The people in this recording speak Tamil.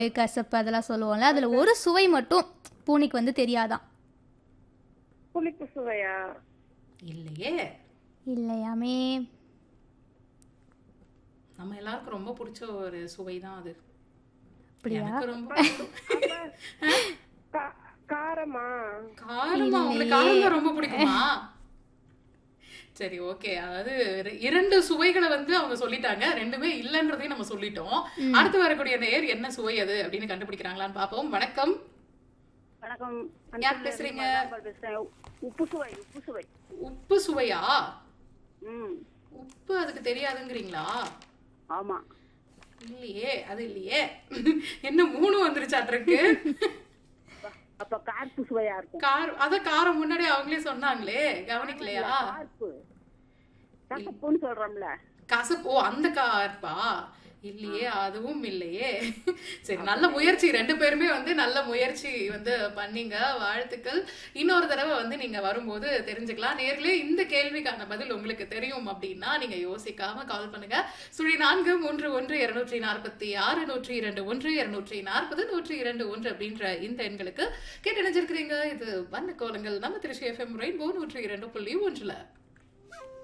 கசப்பு அதெல்லாம் சொல்லுவோம்ல அதுல ஒரு சுவை மட்டும் பூனைக்கு வந்து தெரியாதான் புளிப்பு சுவையா இல்லையே இல்லையாமே நம்ம எல்லாருக்கும் ரொம்ப பிடிச்ச ஒரு சுவை தான் அது அப்படியா எனக்கு ரொம்ப கா- காரமா காரமா உங்களுக்கு காரம் தான் ரொம்ப பிடிக்குமா சரி ஓகே அதாவது இர- இரண்டு சுவைகளை வந்து அவங்க சொல்லிட்டாங்க ரெண்டுமே இல்லைன்றதையும் நம்ம சொல்லிட்டோம் அடுத்து வரக்கூடிய நேர் என்ன சுவை அது அப்படின்னு கண்டுபிடிக்கிறாங்களான்னு பாப்போம் வணக்கம் வணக்கம் யார் பேசுறீங்க? நான் பேசுறேன் உப்பு சுவை உப்பு சுவை உப்பு சுவையா ம் உப்பு அதுக்கு தெரியாதுங்கிறீங்களா ஆமா இல்லையே அது இல்லையே என்ன மூணு வந்துருச்சாட்டிருக்கு அப்ப கார்ப்பு சுவையா இருக்கும் கார் அத காரம் முன்னாடி அவங்களே சொன்னாங்களே கவனிக்கலையா கார்ப்பு கசப்புன்னு சொல்றோம்ல கசப்பு ஓ அந்த கார்பா இல்லையே அதுவும் இல்லையே சரி நல்ல முயற்சி ரெண்டு பேருமே வந்து நல்ல முயற்சி வந்து பண்ணீங்க வாழ்த்துக்கள் இன்னொரு தடவை வந்து நீங்க வரும்போது தெரிஞ்சுக்கலாம் நேர்களே இந்த கேள்விக்கான பதில் உங்களுக்கு தெரியும் அப்படின்னா நீங்க யோசிக்காம கால் பண்ணுங்க சுழி நான்கு மூன்று ஒன்று இருநூற்றி நாற்பத்தி ஆறு நூற்றி இரண்டு ஒன்று இருநூற்றி நாற்பது நூற்றி இரண்டு ஒன்று அப்படின்ற இந்த எண்களுக்கு கேட்டு நினைச்சிருக்கிறீங்க இது வண்ண கோலங்கள் நம்ம திருச்சி எஃப்எம் ரெயின்போ நூற்றி இரண்டு புள்ளி ஒன்றுல